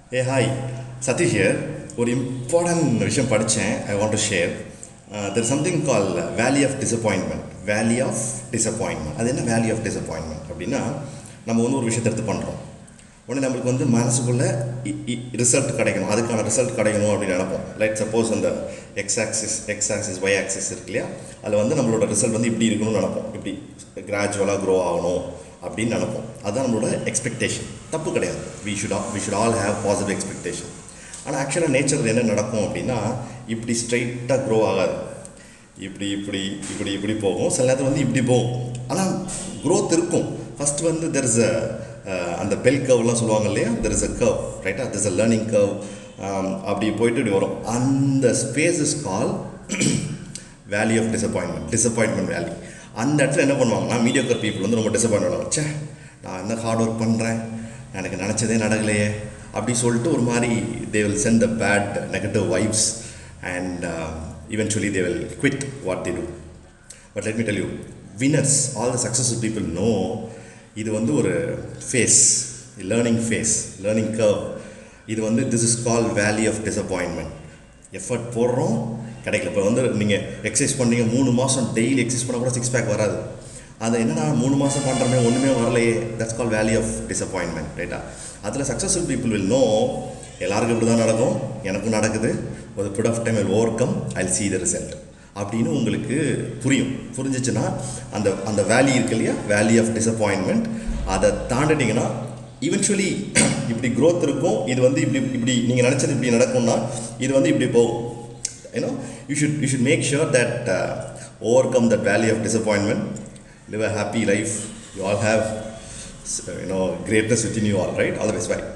A hi Sathish here ஒரு important விஷயம் படித்தேன் I want to share there something call valley of disappointment valley of disappointment அது என்ன வேலி ஆஃப் டிசப்பாயின்மெண்ட் அப்படின்னா நம்ம வந்து ஒரு விஷயத்தை எடுத்து பண்ணுறோம் உடனே நம்மளுக்கு வந்து மனசுக்குள்ளே ரிசல்ட் கிடைக்கணும் அதுக்கான ரிசல்ட் கிடைக்கணும் அப்படின்னு நினைப்போம் லைட் சப்போஸ் அந்த X axis X axis Y axis இருக்கு இல்லையா அதில் வந்து நம்மளோட ரிசல்ட் வந்து இப்படி இருக்கணும்னு நினைப்போம் இப்படி கிராஜுவலாக க்ரோ ஆகணும் அப்படின்னு நினைப்போம் அதுதான் நம்மளோட எக்ஸ்பெக்டேஷன் தப்பு கிடையாது we should we should all have positive expectation ஆனால் ஆக்சுவலாக நேச்சர் என்ன நடக்கும் அப்படின்னா இப்படி ஸ்ட்ரைட்டாக க்ரோ ஆகாது இப்படி இப்படி இப்படி இப்படி போகும் சில நேரத்தில் வந்து இப்படி போகும் ஆனால் க்ரோத் இருக்கும் ஃபஸ்ட் வந்து தெர் இஸ் அ அந்த பெல் கர்வ்லாம் சொல்லுவாங்க இல்லையா தெர் இஸ் அ கர்வ் ரைட்டா there is a learning curve அப்படி போயிட்டு இப்படி வரும் அந்த space is call value of disappointment disappointment value அந்த இடத்துல என்ன பண்ணுவாங்கன்னா மீடியோக்கர் பீப்புள் வந்து ரொம்ப டிசப்பாயின்ட் ஆகும் ச்சே நான் என்ன ஹார்ட் ஒர்க் பண்ணுறேன் எனக்கு நினச்சதே நடக்கலையே அப்படி சொல்லிட்டு ஒரு மாதிரி they will send the bad negative vibes and eventually they will quit what they do but let me tell you winners all the successful people know இது வந்து ஒரு phase learning phase learning curve இது வந்து this is call valley of disappointment effort போடுறோம் கிடைக்கல இப்போ வந்து நீங்கள் எக்ஸசைஸ் பண்ணீங்க மூணு மாதம் டெய்லி எக்ஸசைஸ் பண்ணால் கூட சிக்ஸ் பேக் வராது அது என்னன்னா மூணு மாதம் பண்ணுறமே ஒன்றுமே வரலையே that's call valley of disappointment ரைட்டா அதில் சக்ஸஸ்ஃபுல் பீப்புள் வில் நோ எல்லாருக்கும் இப்படி தான் நடக்கும் எனக்கும் நடக்குது ஒரு bit of time overcome I see the result அப்படின்னு உங்களுக்கு புரியும் புரிஞ்சிச்சுன்னா அந்த அந்த வேலி இருக்கு இல்லையா வேலி ஆஃப் டிசப்பாயின்மெண்ட் அதை தாண்டிட்டிங்கன்னா ஈவென்ச்சுவலி இப்படி க்ரோத் இருக்கும் இது வந்து இப்படி இப்படி நீங்கள் நினச்சது இப்படி நடக்கும்னா இது வந்து இப்படி போகும் you know you should you should make sure that overcome that valley of disappointment live a happy life you all have you know greatness within you all right all the best bye